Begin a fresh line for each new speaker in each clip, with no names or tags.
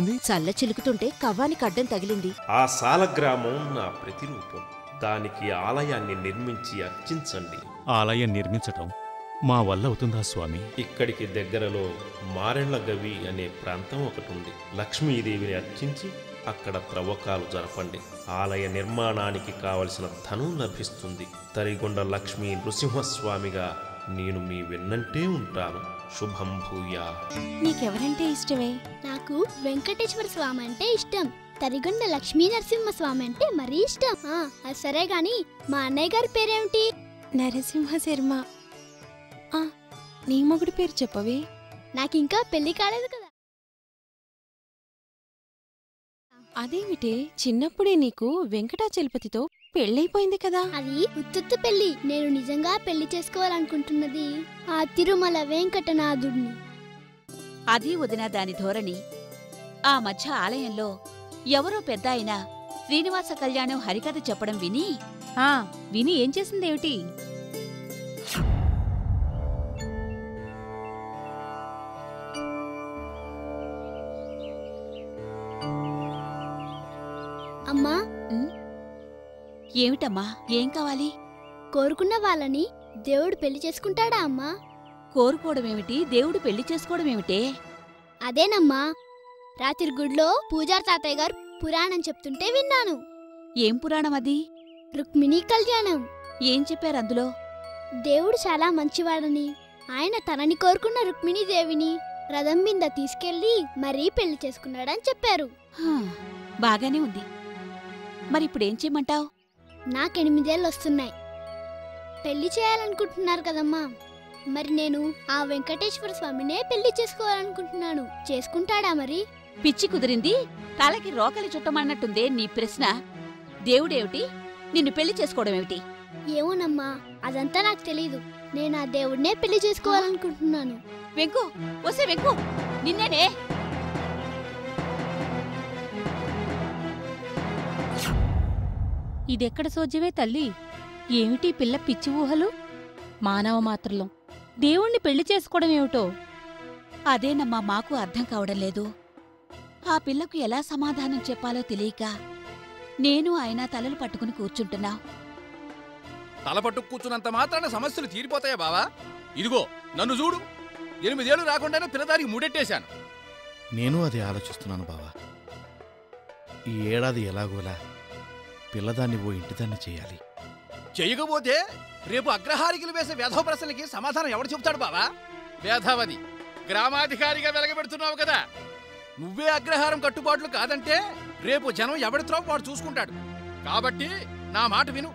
ఏమైంది
చల్ల చిలుకుతుంటే కవ్వానికి అడ్డం తగిలింది
ఆ సాలగ్రామం నా ప్రతిరూపం దానికి ఆలయాన్ని నిర్మించి అర్చించండి
ఆలయం నిర్మించటం మా వల్ల అవుతుందా స్వామి
ఇక్కడికి దగ్గరలో మారెళ్ల గవి అనే ప్రాంతం ఒకటి ఉంది లక్ష్మీదేవిని అర్చించి అక్కడ త్రవ్వకాలు జరపండి ఆలయ నిర్మాణానికి కావలసిన ధనం లభిస్తుంది తరిగొండ లక్ష్మీ నృసింహస్వామిగా నేను మీ వెన్నంటే ఉంటాను శుభం భూయా
నీకెవరంటే ఇష్టమే
నాకు వెంకటేశ్వర స్వామి అంటే ఇష్టం తరిగొండ లక్ష్మీ నరసింహ స్వామి అంటే మరీ ఇష్టం ఆ, అది సరే గాని మా అన్నయ్య గారి పేరేమిటి
నరసింహ శర్మ ఆ, నీ మొగుడి పేరు చెప్పవే
నాకు ఇంకా పెళ్లి కాలేదు కదా
అదేమిటే చిన్నప్పుడే నీకు వెంకటాచలపతితో పెళ్ళైపోయింది కదా
అది ఉత్తుత్తు పెళ్లి నేను నిజంగా పెళ్లి చేసుకోవాలనుకుంటున్నది ఆ తిరుమల వెంకటనాథుడిని
అది వదిన దాని ధోరణి ఆ మధ్య ఆలయంలో ఎవరో పెద్ద ఆయన శ్రీనివాస కళ్యాణం హరికథ చెప్పడం విని
ఆ విని ఏం చేసిందేమిటి
అమ్మా
ఏమిటమ్మా ఏం కావాలి
కోరుకున్న వాళ్ళని దేవుడు పెళ్లి చేసుకుంటాడా అమ్మా
కోరుకోవడమేమిటి దేవుడు పెళ్లి చేసుకోవడమేమిటే
అదేనమ్మా రాత్రి గుడిలో పూజారి తాతయ్య గారు పురాణం చెప్తుంటే విన్నాను
ఏం పురాణం అది
రుక్మిణీ కళ్యాణం
ఏం చెప్పారు అందులో
దేవుడు చాలా మంచివాడని ఆయన తనని కోరుకున్న రుక్మిణీదేవిని రథం మీద తీసుకెళ్లి మరీ పెళ్లి చేసుకున్నాడని చెప్పారు
హా, బాగానే ఉంది మరిప్పుడేం చేయమంటావ్
నాకెనిమిదేళ్ళు వస్తున్నాయి పెళ్లి చేయాలనుకుంటున్నారు కదమ్మా మరి నేను ఆ వెంకటేశ్వర స్వామినే పెళ్లి చేసుకోవాలనుకుంటున్నాను చేసుకుంటాడా మరి
పిచ్చి కుదిరింది తలకి రోకలి చుట్టమన్నట్టుందే నీ ప్రశ్న దేవుడేమిటి నిన్ను పెళ్లి చేసుకోవడమేమిటి
ఏమోనమ్మా అదంతా నాకు తెలీదు నేను ఆ దేవుడినే పెళ్లి చేసుకోవాలనుకుంటున్నాను
వెంకు వసే వెంకు నిన్నేనే
ఇదెక్కడ సోజ్యమే తల్లి ఏమిటి పిల్ల పిచ్చి ఊహలు మానవ మాత్రలం దేవుణ్ణి పెళ్లి చేసుకోవడం ఏమిటో
అదేనమ్మా మాకు అర్థం కావడం లేదు ఆ పిల్లకు ఎలా సమాధానం చెప్పాలో తెలియక నేను ఆయన తలలు పట్టుకుని కూర్చుంటున్నా
తలపట్టు కూర్చున్నంత మాత్రాన సమస్యలు తీరిపోతాయా బావా ఇదిగో నన్ను చూడు ఎనిమిదేళ్లు రాకుండానే పిల్లదానికి మూడెట్టేశాను
నేను అదే ఆలోచిస్తున్నాను బావా ఈ ఏడాది ఎలాగోలా పిల్లదాన్ని ఓ ఇంటిదాన్ని చేయాలి
చెయ్యకపోతే రేపు అగ్రహారికలు వేసే వేధవ ప్రశ్నలకి సమాధానం ఎవడు చెబుతాడు బావా వేధవది గ్రామాధికారిగా వెలగబెడుతున్నావు కదా నువ్వే అగ్రహారం కట్టుబాట్లు కాదంటే రేపు జనం ఎవడితో వాడు చూసుకుంటాడు కాబట్టి నా మాట విను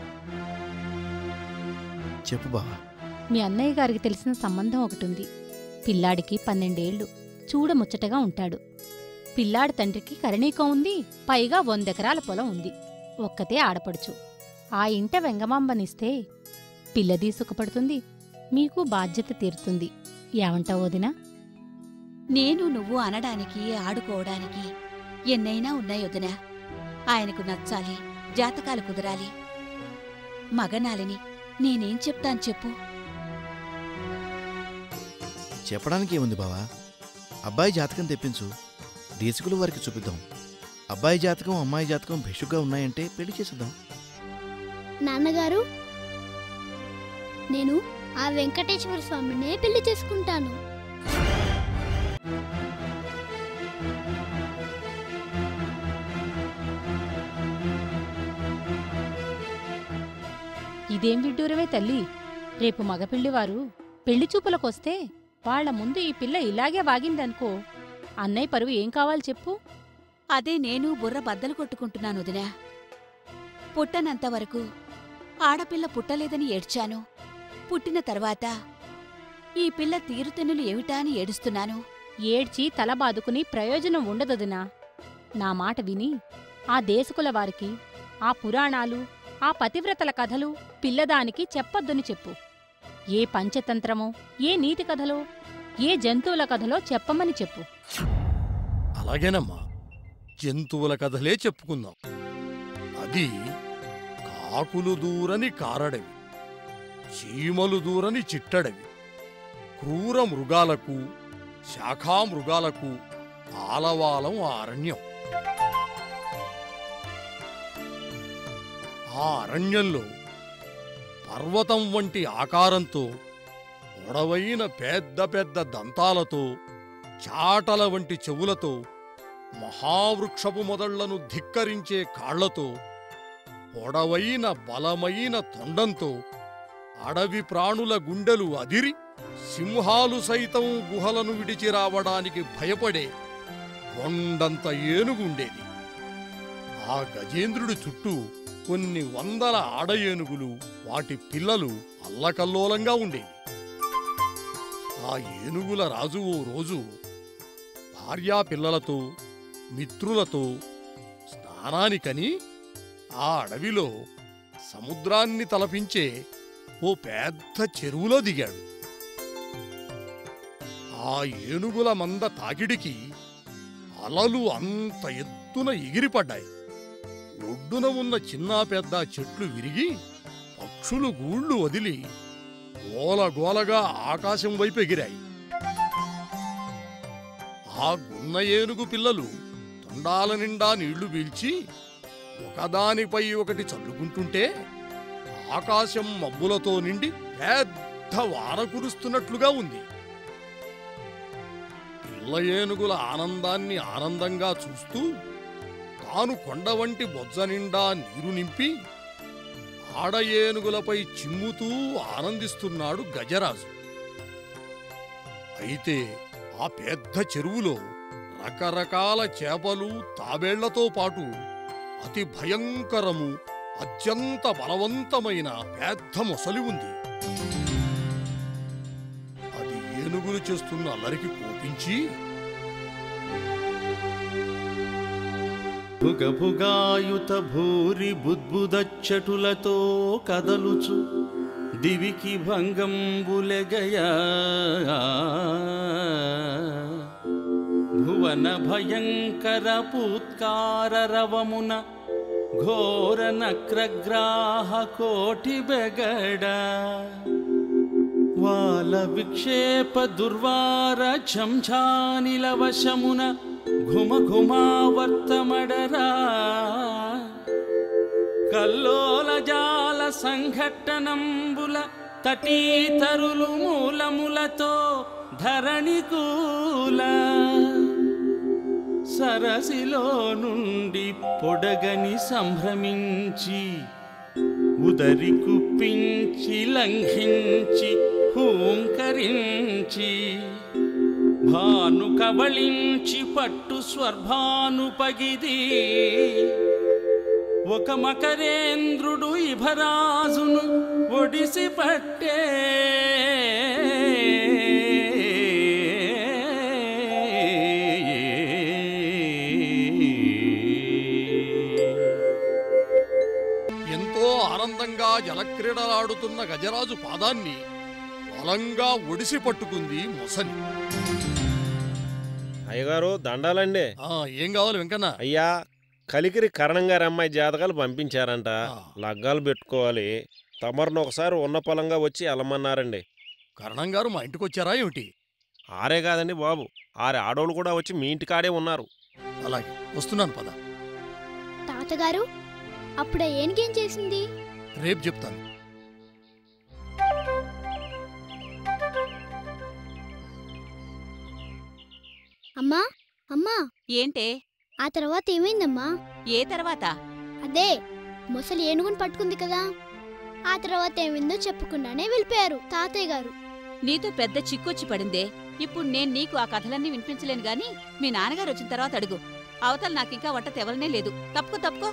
చెప్పు బావా
మీ అన్నయ్య గారికి తెలిసిన సంబంధం ఒకటుంది పిల్లాడికి పన్నెండేళ్లు చూడముచ్చటగా ఉంటాడు పిల్లాడి తండ్రికి కరణీకం ఉంది పైగా వందెకరాల పొలం ఉంది ఒక్కతే ఆడపడుచు ఆ ఇంట వెంగమాంబనిస్తే పిల్లదీ సుఖపడుతుంది మీకు బాధ్యత తీరుతుంది ఏమంటావు వదినా
నేను నువ్వు అనడానికి ఆడుకోవడానికి ఎన్నైనా ఉన్నాయి వదినా ఆయనకు నచ్చాలి జాతకాలు కుదరాలి మగనాలిని నేనేం చెప్తాను చెప్పు
చెప్పడానికి ఏముంది బావా అబ్బాయి జాతకం తెప్పించు దేశకుల వారికి చూపిద్దాం అబ్బాయి జాతకం అమ్మాయి జాతకం భేషుగ్గా ఉన్నాయంటే పెళ్లి చేసేద్దాం
నాన్నగారు నేను ఆ వెంకటేశ్వర స్వామినే పెళ్లి చేసుకుంటాను
ఇదేం విడ్డూరమే తల్లి రేపు మగపిల్లివారు పెళ్లి చూపులకొస్తే వాళ్ళ ముందు ఈ పిల్ల ఇలాగే వాగిందనుకో అన్నయ్య పరువు ఏం కావాలి చెప్పు
అదే నేను బుర్ర బద్దలు కొట్టుకుంటున్నాను వదినా పుట్టనంత వరకు ఆడపిల్ల పుట్టలేదని ఏడ్చాను పుట్టిన తర్వాత ఈ పిల్ల తీరుతెన్నులు ఏమిటా అని ఏడుస్తున్నాను
ఏడ్చి తల బాదుకుని ప్రయోజనం ఉండదదినా నా మాట విని ఆ దేశకుల వారికి ఆ పురాణాలు ఆ పతివ్రతల కథలు పిల్లదానికి చెప్పొద్దని చెప్పు ఏ పంచతంత్రమో ఏ నీతి కథలో ఏ జంతువుల కథలో చెప్పమని చెప్పు
అలాగేనమ్మా జంతువుల కథలే చెప్పుకుందాం అది కాకులు దూరని కారడవి చీమలు దూరని చిట్టడవి క్రూర మృగాలకు శాఖామృగాలకు ఆలవాలం ఆ అరణ్యం ఆ అరణ్యంలో పర్వతం వంటి ఆకారంతో పొడవైన పెద్ద పెద్ద దంతాలతో చాటల వంటి చెవులతో మహావృక్షపు మొదళ్లను ధిక్కరించే కాళ్లతో పొడవైన బలమైన తొండంతో అడవి ప్రాణుల గుండెలు అదిరి సింహాలు సైతం గుహలను విడిచి రావడానికి భయపడే కొండంత ఏనుగుండేది ఆ గజేంద్రుడి చుట్టూ కొన్ని వందల ఆడ ఏనుగులు వాటి పిల్లలు అల్లకల్లోలంగా ఉండేవి ఆ ఏనుగుల రాజు ఓ రోజు భార్యా పిల్లలతో మిత్రులతో స్నానానికని ఆ అడవిలో సముద్రాన్ని తలపించే ఓ పెద్ద చెరువులో దిగాడు ఆ ఏనుగుల మంద తాకిడికి అలలు అంత ఎత్తున ఎగిరిపడ్డాయి ఒడ్డున ఉన్న చిన్న పెద్ద చెట్లు విరిగి పక్షులు గూళ్ళు వదిలి గోలగోలగా ఆకాశం వైపు ఎగిరాయి ఆ గున్న ఏనుగు పిల్లలు తొండాల నిండా నీళ్లు పీల్చి ఒకదానిపై ఒకటి చల్లుకుంటుంటే ఆకాశం మబ్బులతో నిండి పెద్ద వాన కురుస్తున్నట్లుగా ఉంది పిల్ల ఏనుగుల ఆనందాన్ని ఆనందంగా చూస్తూ తాను కొండ వంటి బొజ్జ నిండా నీరు నింపి ఆడ ఏనుగులపై చిమ్ముతూ ఆనందిస్తున్నాడు గజరాజు అయితే ఆ పెద్ద చెరువులో రకరకాల చేపలు తాబేళ్లతో పాటు అతి భయంకరము అత్యంత బలవంతమైన పెద్ద మొసలి ఉంది అది ఏనుగులు చేస్తున్న అల్లరికి కోపించి
భుగభుగాయుత భూరి బుద్బుదచ్చటులతో కదలుచు దివికి భంగంబులెగయా భువన భయంకర పూత్కార రవమున ఘోర నక్రగ్రాహ కోటి బెగడ వాల విక్షేప దుర్వార ఛంఛానిల వశమున ఘుమ ఘుమావర్తమడరా కల్లోల జాల సంఘట్టనంబుల తటీతరులు మూలములతో ధరణి కూల సరసిలో నుండి పొడగని సంభ్రమించి ఉదరి కుప్పించి లంఘించి హూంకరించి భాను కబళించి పట్టు స్వర్భాను పగిది ఒక మకరేంద్రుడు ఇభరాజును ఒడిసి పట్టే
ఎంతో ఆనందంగా జలక్రీడలాడుతున్న గజరాజు పాదాన్ని బలంగా ఒడిసి పట్టుకుంది మొసలి
అయ్యగారు దండాలండి
ఆ, ఏం కావాలి వెంకన్న
అయ్యా కలికిరి కరణంగారి అమ్మాయి జాతకాలు పంపించారంట
ఆ.
లగ్గాలు పెట్టుకోవాలి తమరును ఒకసారి ఉన్న పొలంగా వచ్చి వెళ్ళమన్నారండి
కరణం గారు మా ఇంటికి వచ్చారా ఏమిటి
ఆరే కాదండి బాబు ఆరే ఆడోళ్ళు కూడా వచ్చి మీ ఇంటికాడే ఉన్నారు
అలాగే వస్తున్నాను పద
తాతగారు అప్పుడు ఆ ఏనుగేం చేసింది
రేపు చెప్తాను
అమ్మా అమ్మా
ఏంటే
ఆ తర్వాత ఏమైందమ్మా
ఏ తర్వాత
అదే ముసలి ఏనుగును పట్టుకుంది కదా ఆ తర్వాత ఏమైందో చెప్పకుండానే వెళ్ళిపోయారు తాతయ్య గారు
నీతో పెద్ద చిక్కొచ్చి పడిందే ఇప్పుడు నేను నీకు ఆ కథలన్నీ వినిపించలేను గాని మీ నాన్నగారు వచ్చిన తర్వాత అడుగు అవతల నాకింకా వంట తెవలనే లేదు తప్పుకో తప్పుకో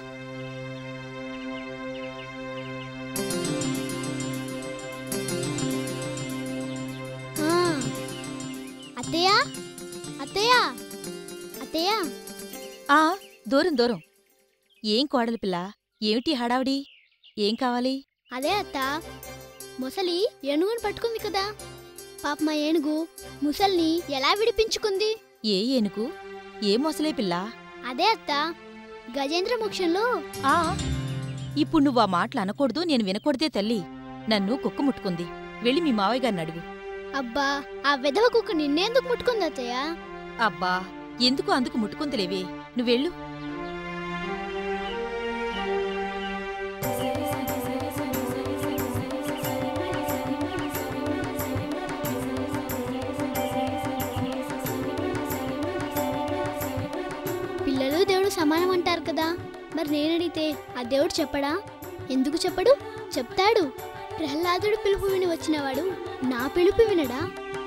ఆ. అత్తయ్య అత్తయ్య అత్తయ్య
ఆ దూరం దూరం ఏం కోడలి పిల్ల ఏమిటి హడావిడి ఏం కావాలి
అదే అత్త ముసలి ఏనుగును పట్టుకుంది కదా పాప మా ఏనుగు ముసల్ని ఎలా విడిపించుకుంది
ఏ ఏనుగు ఏ మొసలే పిల్ల
అదే అత్త గజేంద్ర మోక్షంలో
ఆ ఇప్పుడు నువ్వు ఆ మాటలు అనకూడదు నేను వినకూడదే తల్లి నన్ను కుక్క ముట్టుకుంది వెళ్ళి మీ మావయ్య గారిని అడుగు
అబ్బా ఆ వెధవ కుక్క నిన్నేందుకు ముట్టుకుంది అత్తయ్య
అబ్బా ఎందుకు అందుకు ముట్టుకుంతలేవే నువ్వెళ్ళు
పిల్లలు దేవుడు సమానం అంటారు కదా మరి నేనడిగితే ఆ దేవుడు చెప్పడా ఎందుకు చెప్పడు చెప్తాడు ప్రహ్లాదుడు పిలుపు విని వచ్చినవాడు నా పిలుపు వినడా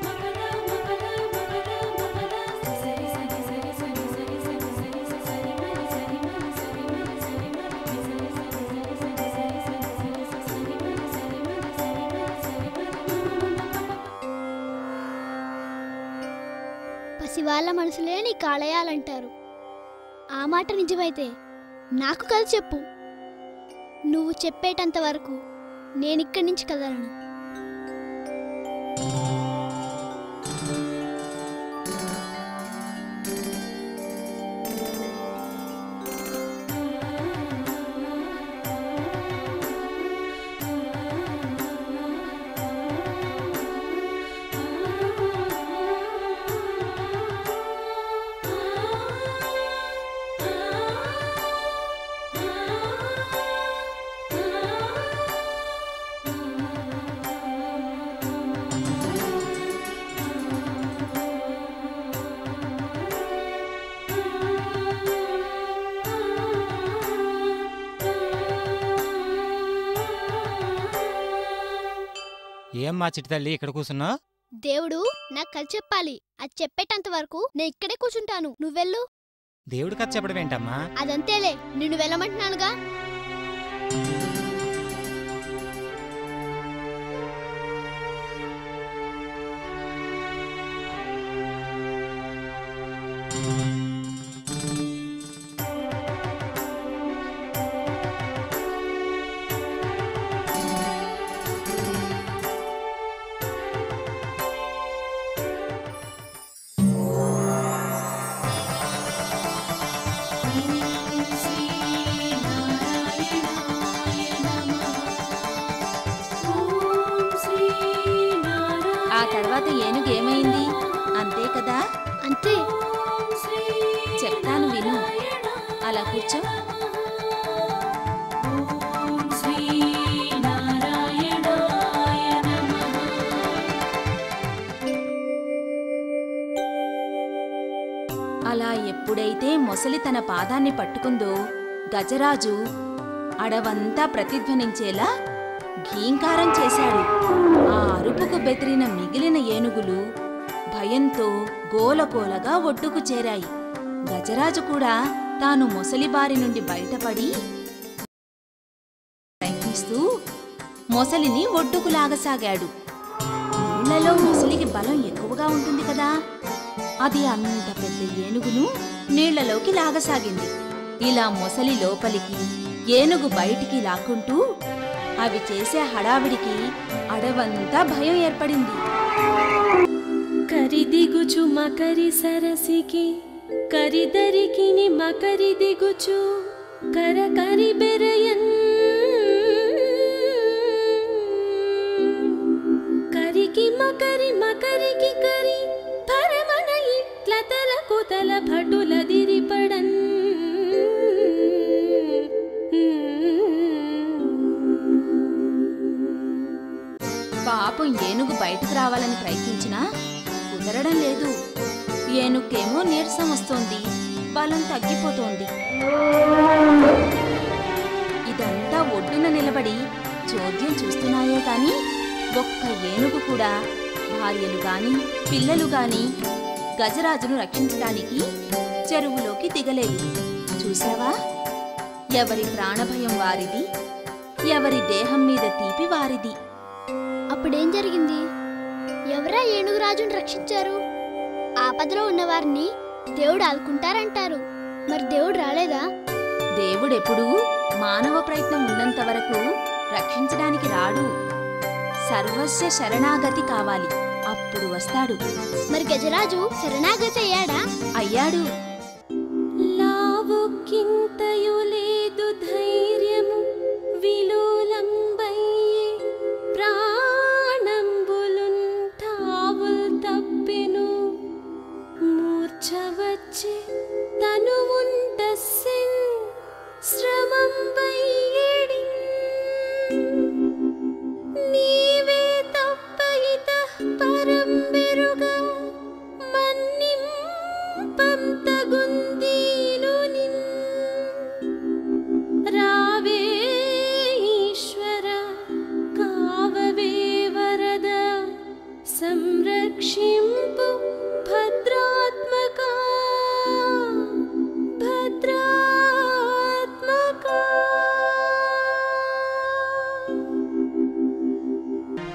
పసివాళ్ళ మనసులే నీ కాళయాలంటారు ఆ మాట నిజమైతే నాకు కథ చెప్పు నువ్వు చెప్పేటంత వరకు నేనిక్కడి నుంచి కదలను
ఏం మా చిట్టి తల్లి ఇక్కడ కూర్చున్నా
దేవుడు నాకు కథ చెప్పాలి అది చెప్పేటంత వరకు నేను ఇక్కడే కూర్చుంటాను నువ్వెళ్ళు
దేవుడి కథ చెప్పడం ఏంటమ్మా
అదంతేలే నిన్ను వెళ్ళమంటున్నానుగా
ఆ తర్వాత ఏనుగు ఏమైంది అంతే కదా
అంతే
చెప్తాను విను అలా కూర్చో అలా ఎప్పుడైతే మొసలి తన పాదాన్ని పట్టుకుందో గజరాజు అడవంతా ప్రతిధ్వనించేలా ఘీంకారం చేశాడు ఆ అరుపుకు బెదిరిన మిగిలిన ఏనుగులు భయంతో గోలగోలగా ఒడ్డుకు చేరాయి గజరాజు కూడా తాను మొసలి బారి నుండి బయటపడి ప్రయత్నిస్తూ మొసలిని ఒడ్డుకు లాగసాగాడు నీళ్లలో మొసలికి బలం ఎక్కువగా ఉంటుంది కదా అది అంత పెద్ద ఏనుగును నీళ్లలోకి లాగసాగింది ఇలా మొసలి లోపలికి ఏనుగు బయటికి లాక్కుంటూ అవి చేసే హడావిడికి అడవంతా భయం ఏర్పడింది
కరిదిగుచు మకరి సరసికి కరిదరికిని మకరి దిగుచు కర కరి బెరయన్ కరికి మకరి మకరికి కరి పరమన ఇట్ల తల కుతల భటుల దిరిపడన్
పాపం ఏనుగు బయటకు రావాలని ప్రయత్నించినా కుదరడం లేదు ఏనుక్కేమో నీరసం వస్తోంది బలం తగ్గిపోతోంది ఇదంతా ఒడ్డున నిలబడి చోద్యం చూస్తున్నాయే కాని ఒక్క ఏనుగు కూడా భార్యలు గాని పిల్లలు గాని గజరాజును రక్షించడానికి చెరువులోకి దిగలేదు చూసావా ఎవరి ప్రాణభయం వారిది ఎవరి దేహం మీద తీపి వారిది
అప్పుడేం జరిగింది ఎవరా ఏనుగురాజును రక్షించారు ఆపదలో ఉన్నవారిని దేవుడు ఆదుకుంటారంటారు మరి దేవుడు రాలేదా
దేవుడెప్పుడూ మానవ ప్రయత్నం ఉన్నంత వరకు రక్షించడానికి రాడు సర్వస్వ శరణాగతి కావాలి అప్పుడు వస్తాడు
మరి గజరాజు శరణాగతి అయ్యాడా
అయ్యాడు
లావుకింతయు లేదు ధైర్యము విలోలంబయ్యే ప్రాణంబులున్ తావుల్ తప్పెను మూర్ఛ వచ్చే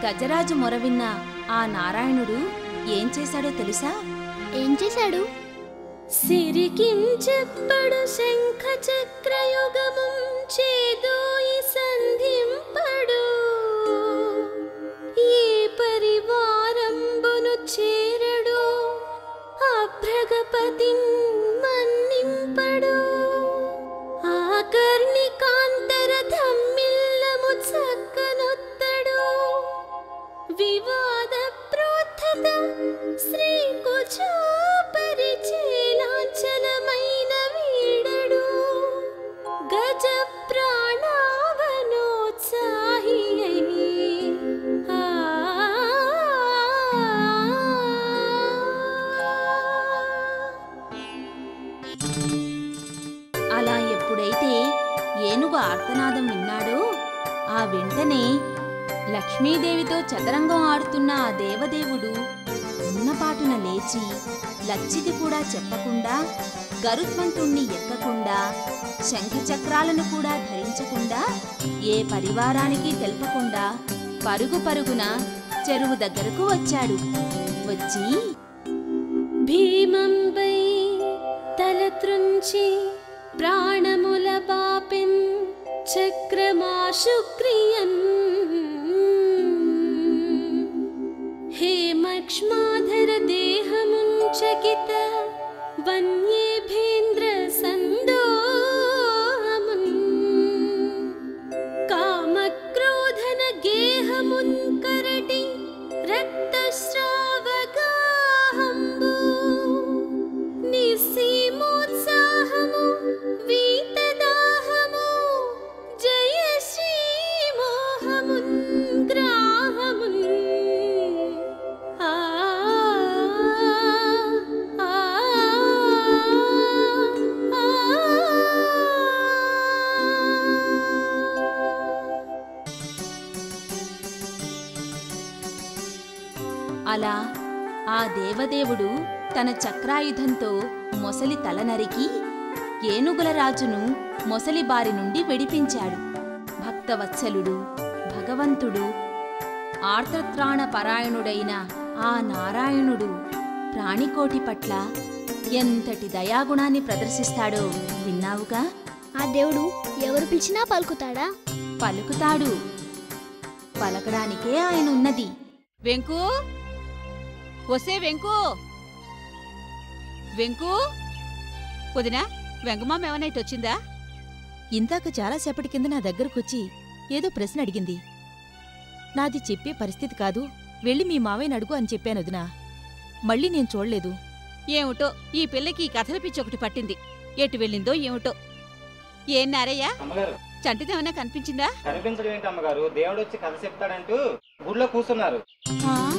గజరాజు మొరవిన్న ఆ నారాయణుడు ఏం చేశాడో తెలుసా
ఏం చేశాడు
సిరికించెప్పడు శంఖ చక్రయుగము చేదోయి సంధింపడు ఏ పరివారంబును చేరడు అభ్రగపతి మన్నింపడు ఆకర్ణికాంతర ధమ్మిల్లము చక్కనొత్తడు వివాద ప్రోత్థత శ్రీ కుచాపరిచేలాంచలమైన వీడడు గజ ప్రాణావనోత్సాహి
అలా ఎప్పుడైతే ఏనుగు ఆర్తనాదం విన్నాడో ఆ వెంటనే లక్ష్మీదేవితో చదరంగం ఆడుతున్న ఆ దేవదేవుడు ఉన్నపాటున లేచి లచ్చికి కూడా చెప్పకుండా గరుత్మంతుణ్ణి ఎక్కకుండా శంఖచక్రాలను కూడా ధరించకుండా ఏ పరివారానికి తెలపకుండా పరుగు పరుగున చెరువు దగ్గరకు వచ్చాడు వచ్చి
భీమంబై తల త్రుంచి ప్రాణముల బాపెన్ చక్రమాశుక్రియన్ హేమక్ష్మాధర దేహముంచకిత వన్యేభేంద్ర సందోహమున్ కామక్రోధన గేహమున్ కరటి రక్తస్రావగాహంబు నిస్సీమోత్సాహము వీతదాహము జయ శ్రీమోహమున్ గ్రాహమున్ ఆ ఆ
అలా ఆ దేవదేవుడు తన చక్రాయుధంతో మొసలి తల నరికి ఏనుగుల రాజును మొసలి బారి నుండి విడిపించాడు భక్తవత్సలుడు భగవంతుడు ఆర్తత్రాణ పరాయణుడైన ఆ నారాయణుడు ప్రాణికోటి పట్ల ఎంతటి దయాగుణాన్ని ప్రదర్శిస్తాడో విన్నావుగా
ఆ దేవుడు ఎవరు పిలిచినా పలుకుతాడా
పలుకుతాడు పలకడానికే ఆయన ఉన్నది
వెంకు వసే వెంకు వెంకు వదినా వెంగమామ ఏమైనా ఇటు వచ్చిందా
ఇందాక చాలాసేపటి కింద నా దగ్గరకొచ్చి ఏదో ప్రశ్న అడిగింది నాది చెప్పే పరిస్థితి కాదు వెళ్ళి మీ మావయ్యని అడుగు అని చెప్పాను వదినా మళ్ళీ నేను చూడలేదు
ఏమిటో ఈ పిల్లకి ఈ కథల పిచ్చి ఒకటి పట్టింది ఎటు వెళ్ళిందో ఏమిటో ఏం నారయ్య
అమ్మగారు
చంటిదేమన్నా కనిపించిందా
కనిపించడం ఏంటి అమ్మగారు దేవుడు వచ్చి కథ చెప్తాడంటూ గుడిలో కూర్చున్నారు
ఆ